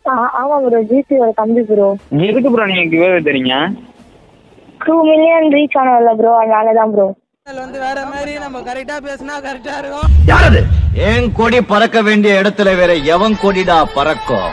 ஆ- ஆமா ப்ரோ ஜிசியோட தம்பி ப்ரோ எதுக்கு ப்ரோ நீங்க கிவ்அவே தரீங்க டூ மில்லியன் ரீச் ஆனதில்ல ப்ரோ அதனால தான் ப்ரோ வந்து வேற மாதிரி நம்ம கரெக்டா பேசினா கரெக்டா இருக்கும் யாரது என் கொடி பறக்க வேண்டிய இடத்துல வேற எவன் கொடிடா பறக்கும்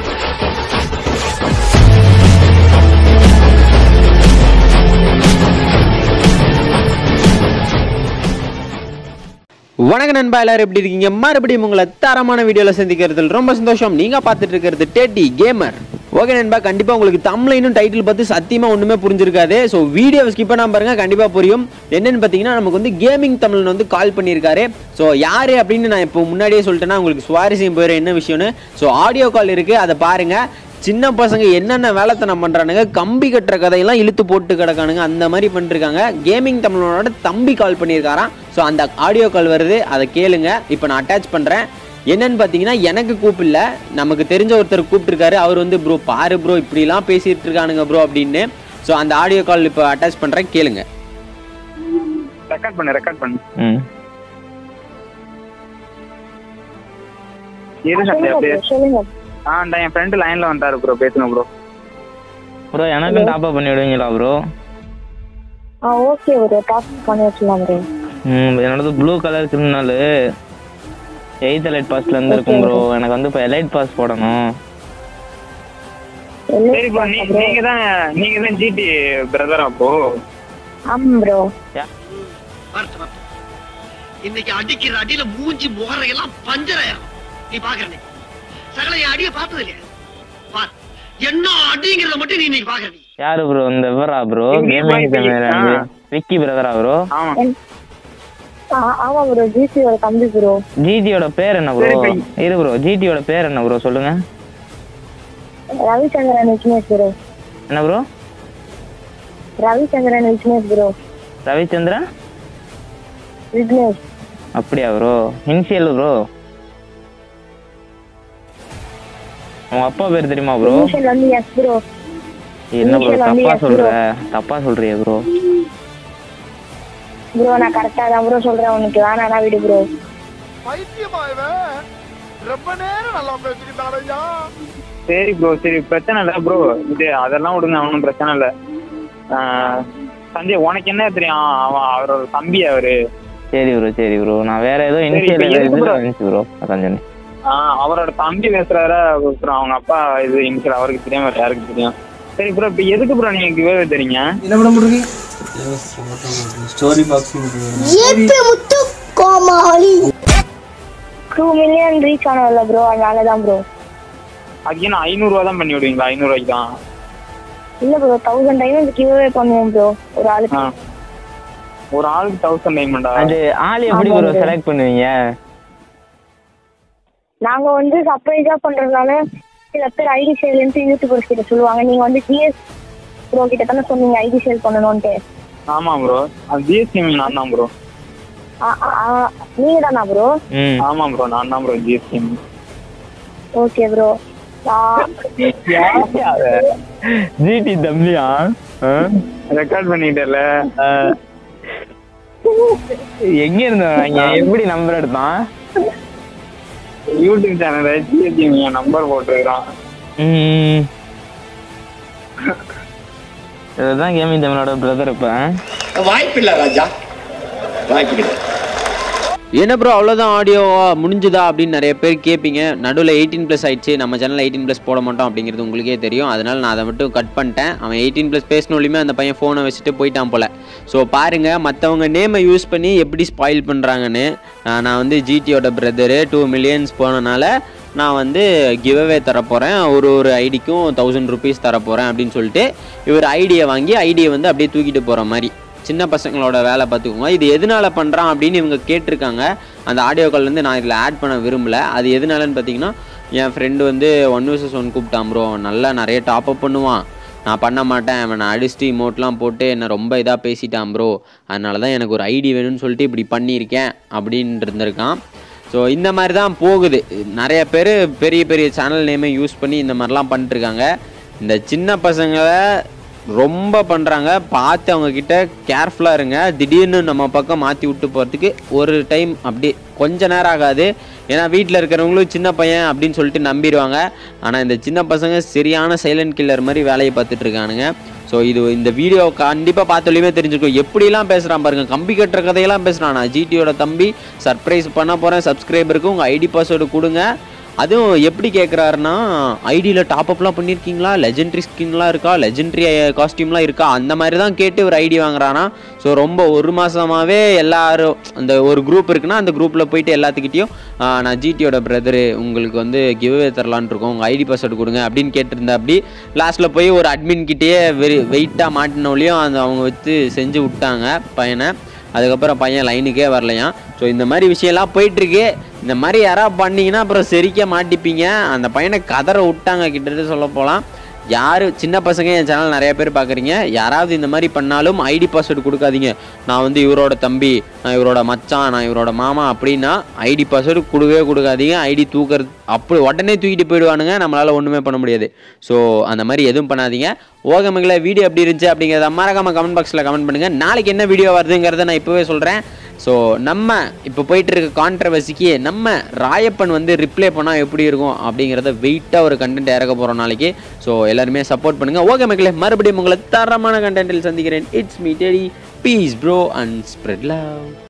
வணக்கம் நண்பா எல்லாரும் எப்படி இருக்கீங்க மறுபடியும் உங்களை தரமான வீடியோவில் சந்திக்கிறதுல ரொம்ப சந்தோஷம் நீங்கள் பார்த்துட்டு இருக்கிறது டேட்டி கேமர் ஓகே நண்பா கண்டிப்பாக உங்களுக்கு தமிழையும் டைட்டில் பார்த்து சத்தியமாக ஒன்றுமே புரிஞ்சிருக்காது ஸோ வீடியோவை ஸ்கிப் பண்ணாம பாருங்க கண்டிப்பாக புரியும் என்னன்னு பார்த்தீங்கன்னா நமக்கு வந்து கேமிங் தமிழன் வந்து கால் பண்ணியிருக்காரு ஸோ யார் அப்படின்னு நான் இப்போ முன்னாடியே சொல்லிட்டேன்னா உங்களுக்கு சுவாரஸ்யம் போயிடும் என்ன விஷயம்னு ஸோ ஆடியோ கால் இருக்குது அதை பாருங்கள் சின்ன பசங்க என்னென்ன வேலைத்தனம் பண்ணுறானுங்க கம்பி கட்டுற கதையெல்லாம் இழுத்து போட்டு கிடக்கானுங்க அந்த மாதிரி பண்ணிருக்காங்க கேமிங் தமிழனோட தம்பி கால் பண்ணியிருக்காராம் ஸோ அந்த ஆடியோ கால் வருது அதை கேளுங்க இப்போ நான் அட்டாச் பண்ணுறேன் என்னன்னு பார்த்தீங்கன்னா எனக்கு கூப்பிடல நமக்கு தெரிஞ்ச ஒருத்தர் கூப்பிட்டுருக்காரு அவர் வந்து ப்ரோ பாரு ப்ரோ இப்படிலாம் பேசிட்டு இருக்கானுங்க ப்ரோ அப்படின்னு ஸோ அந்த ஆடியோ கால் இப்போ அட்டாச் பண்ணுறேன் கேளுங்க ரெக்கார்ட் பண்ணு ரெக்கார்ட் பண்ணு ம் இரு சந்தி சொல்லுங்க அப்படியே bro, சொல்லுங்க ஆ இந்த என் ஃப்ரெண்டு லைன்ல வந்தாரு ப்ரோ பேசுங்க ப்ரோ ப்ரோ எனக்கும் டாப் அப் பண்ணி விடுவீங்களா ப்ரோ ஆ ஓகே ப்ரோ டாப் பண்ணி வச்சிடலாம் ப்ரோ ம் என்னோடது blue colour criminal eight elite பாஸ்ல இருந்து இருக்கும் ப்ரோ எனக்கு வந்து இப்போ எலைட் பாஸ் போடணும் சரி ப்ரோ நீ நீங்க தான் நீங்க தான் ஜிடி பிரதர் அப்போ ஆமாம் ப்ரோ இன்னைக்கு அடிக்கிற அடியில மூஞ்சி முகரையெல்லாம் பஞ்சராயிரும் நீ பாக்குற நீ சகல என் அடிய பார்த்தது இல்லையா பார் என்ன அடிங்கிறத மட்டும் நீ இன்னைக்கு பாக்குற நீ யாரு ப்ரோ இந்த இவரா ப்ரோ இவரே கேமிங் போய் கேமரா ஆ. விக்கி பிரதரா ப்ரோ ஆமா ஆ- ஆமா ப்ரோ ஜிசியோட தம்பி ப்ரோ ஜிடியோட பேர் என்ன ப்ரோ சரி, பை. இரு ப்ரோ ஜிடியோட பேர் என்ன ப்ரோ சொல்லுங்க ரவிச்சந்திரன் விக்னேஷ் ப்ரோ என்ன ப்ரோ ரவிச்சந்திரன் விக்னேஷ் ப்ரோ ரவிச்சந்திரன் விக்னேஷ் அப்படியா ப்ரோ இனிஷியல் ப்ரோ உங்க அப்பா பேர் தெரியுமா ப்ரோ இனிஷியல் வந்து எஸ் ப்ரோ என்ன ப்ரோ initial வந்து தப்பா yes, சொல்ற தப்பா சொல்றியே ப்ரோ ப்ரோ நான் கரெக்டா தான் ப்ரோ சொல்றேன் உனக்கு வேணானா விடு ப்ரோ சரி ப்ரோ சரி பிரச்சனை இல்லை ப்ரோ இது அதெல்லாம் விடுங்க ஒன்றும் பிரச்சனை இல்லை சஞ்சய் உனக்கு என்ன தெரியும் அவன் அவரோட தம்பி அவரு சரி ப்ரோ சரி ப்ரோ நான் வேற ஏதோ சரி, இனிஷியல் இப்ப எதுக்கு இதுல bro? இருந்துச்சு ப்ரோ அதான் சொன்னேன் ஆ, அவரோட தம்பி பேசுறாரு அப்புறம் அவங்க அப்பா இது இனிஷியல் அவருக்கு தெரியாம வேற யாருக்கு தெரியும் சரி ப்ரோ இப்போ எதுக்கு ப்ரோ நீங்க கிவ்அவே தரீங்க என்ன படம் போட்டிருக்கீங்க story box two million reach ஆனதில்ல ப்ரோ அதனால தான் ப்ரோ அதுக்கு என்ன ஐநூறுரூவா தான் பண்ணி விடுவீங்களா ஐநூறுரூவாய்க்கு தான் இல்ல ப்ரோ தௌசண்ட் டைம் கிவ்அவே பண்ணுவோம் ப்ரோ ஒரு ஆ ஆளுக்கு ஒரு ஆளுக்கு தௌசண்ட் டைமண்டா அது ஆள் எப்படி ஆமா ப்ரோ bro. செலக்ட் பண்ணுவீங்க நாங்க வந்து சர்ப்ரைஸா பண்றதுனால சில பேர் ஐடி சேல்ன்ட்டு யூடியூபர்ஸ் கிட்ட சொல்லுவாங்க நீங்க வந்து ஜிஎஸ் ப்ரோ கிட்ட தானே சொன்னீங்க ஐடி சேல் பண்ணணும்ட்டு ஆமா ப்ரோ அது ஜிஎஸ்டி நான் தான் ப்ரோ ஆ- ஆ- ஆ, நீங்க தானா ப்ரோ ம் ஆமா ப்ரோ நான் தான் bro GST okay bro GT தம்பியா ரெக்கார்ட் பண்ணிட்டல எங்க இருந்தாங்க எப்படி நம்பர் எடுத்தான் யூடியூப் சேனல்ல ஜிஎஸ்டி நம்பர் போட்டுருக்கான் ம். இதுதான் கேமிங் தமிழோட பிரதர் இப்ப வாய்ப்பில்லை ராஜா வாய்ப்பில்லை என்ன ப்ரோ அவ்வளோதான் ஆடியோவா முடிஞ்சுதா அப்படின்னு நிறைய பேர் கேட்பீங்க நடுவில் எயிட்டீன் ப்ளஸ் ஆயிடுச்சு நம்ம சேனலில் எயிட்டீன் ப்ளஸ் போட மாட்டோம் அப்படிங்கிறது உங்களுக்கே தெரியும் அதனால் நான் அதை மட்டும் கட் பண்ணிட்டேன் அவன் எயிட்டீன் ப்ளஸ் பேசினோலையுமே அந்த பையன் ஃபோனை வச்சுட்டு போயிட்டான் போல் ஸோ பாருங்கள் மற்றவங்க நேமை யூஸ் பண்ணி எப்படி ஸ்பாயில் பண்ணுறாங்கன்னு நான் வந்து ஜிடியோட பிரதரு டூ மில்லியன்ஸ் போனனால நான் வந்து கிவ்அவே தரப்போகிறேன் ஒரு ஒரு ஐடிக்கும் தௌசண்ட் ருபீஸ் தரப்போகிறேன் அப்படின்னு சொல்லிட்டு இவர் ஐடியை வாங்கி ஐடியை வந்து அப்படியே தூக்கிட்டு போகிற மாதிரி சின்ன பசங்களோட வேலை பார்த்துக்கோங்க இது எதனால பண்ணுறான் அப்படின்னு இவங்க கேட்டிருக்காங்க அந்த ஆடியோ கால் வந்து நான் இதில் ஆட் பண்ண விரும்பல அது எதனாலன்னு பார்த்தீங்கன்னா என் ஃப்ரெண்டு வந்து ஒன் வர்சஸ் ஒன் கூப்பிட்டான் ப்ரோ அவன் நல்லா நிறைய டாப் அப் பண்ணுவான் நான் பண்ண மாட்டேன் அவன் நான் அடிச்சுட்டு இமோட்லாம் போட்டு என்னை ரொம்ப இதாக பேசிட்டான் ப்ரோ அதனால தான் எனக்கு ஒரு ஐடி வேணும்னு சொல்லிட்டு இப்படி பண்ணியிருக்கேன் அப்படின்னு இருந்திருக்கான் ஸோ இந்த மாதிரி தான் போகுது நிறைய பேர் பெரிய பெரிய சேனல் நேமை யூஸ் பண்ணி இந்த மாதிரிலாம் பண்ணிட்டுருக்காங்க இந்த சின்ன பசங்களை ரொம்ப பண்ணுறாங்க பார்த்து அவங்கக்கிட்ட கேர்ஃபுல்லாக இருங்க திடீர்னு நம்ம பக்கம் மாற்றி விட்டு போகிறதுக்கு ஒரு டைம் அப்படி கொஞ்ச நேரம் ஆகாது ஏன்னா வீட்டில் இருக்கிறவங்களும் சின்ன பையன் அப்படின்னு சொல்லிட்டு நம்பிடுவாங்க ஆனால் இந்த சின்ன பசங்க சரியான சைலண்ட் கில்லர் மாதிரி வேலையை பார்த்துட்டு இருக்கானுங்க ஸோ இது இந்த வீடியோ கண்டிப்பாக பார்த்தோலையுமே தெரிஞ்சுக்கும் எப்படிலாம் பேசுகிறான் பாருங்க கம்பி கட்டுற கதையெல்லாம் பேசுகிறான் நான் ஜிடியோட தம்பி சர்ப்ரைஸ் பண்ண போகிறேன் சப்ஸ்கிரைபருக்கு உங்கள் ஐடி பாஸ்வேர்டு கொடுங்க அதுவும் எப்படி கேட்குறாருன்னா ஐடியில் டாப்அப்லாம் பண்ணியிருக்கீங்களா லெஜெண்ட்ரி ஸ்கின்லாம் இருக்கா லெஜெண்ட்ரி காஸ்டியூம்லாம் இருக்கா அந்த மாதிரி தான் கேட்டு ஒரு ஐடி வாங்குறானா ஸோ ரொம்ப ஒரு மாதமாகவே எல்லாரும் அந்த ஒரு குரூப் இருக்குன்னா அந்த குரூப்பில் போயிட்டு எல்லாத்துக்கிட்டையும் "ஆ, நான் ஜிடியோட பிரதரு உங்களுக்கு வந்து கிவ்வே தரலான்னு இருக்கோம் உங்கள் ஐடி பாஸ்வேர்டு கொடுங்க அப்படின்னு கேட்டிருந்தா அப்படி லாஸ்ட்டில் போய் ஒரு அட்மின் கிட்டேயே வெறி வெயிட்டாக மாட்டினோலையும் அந்த அவங்க வச்சு செஞ்சு விட்டாங்க பையனை அதுக்கப்புறம் பையன் லைனுக்கே வரலையாம் ஸோ இந்த மாதிரி விஷயம்லாம் போயிட்டுருக்கு இந்த மாதிரி யாராவது பண்ணீங்கன்னா அப்புறம் செரிக்க மாட்டிப்பீங்க அந்த பையனை கதற விட்டாங்க கிட்டத்தட்ட சொல்ல போகலாம் யார் சின்ன பசங்க என் சேனல் நிறைய பேர் பார்க்குறீங்க யாராவது இந்த மாதிரி பண்ணாலும் ஐடி பாஸ்வேர்டு கொடுக்காதீங்க நான் வந்து இவரோட தம்பி நான் இவரோட மச்சான் நான் இவரோட மாமா அப்படின்னா ஐடி பாஸ்வேர்டு கொடுக்கவே கொடுக்காதீங்க ஐடி தூக்குறது அப்படி உடனே தூக்கிட்டு போயிடுவானுங்க நம்மளால் ஒன்றுமே பண்ண முடியாது ஸோ அந்த மாதிரி எதுவும் பண்ணாதீங்க ஓகேங்களா வீடியோ எப்படி இருந்துச்சு அப்படிங்கிறத மறக்காம கமெண்ட் பாக்ஸில் கமெண்ட் பண்ணுங்கள் நாளைக்கு என்ன வீடியோ வருதுங்கிறத நான் இப்போவே சொல்கிறேன் ஸோ நம்ம இப்போ போயிட்டு இருக்க கான்ட்ரவர்சிக்கு நம்ம ராயப்பன் வந்து ரிப்ளை பண்ணால் எப்படி இருக்கும் அப்படிங்கிறத வெயிட்டாக ஒரு கண்டென்ட் இறக்க போகிறோம் நாளைக்கு ஸோ எல்லாருமே சப்போர்ட் பண்ணுங்கள் ஓகே மக்களே மறுபடியும் உங்களை தரமான கண்டென்ட்டில் சந்திக்கிறேன் it's me Teddy peace bro and spread love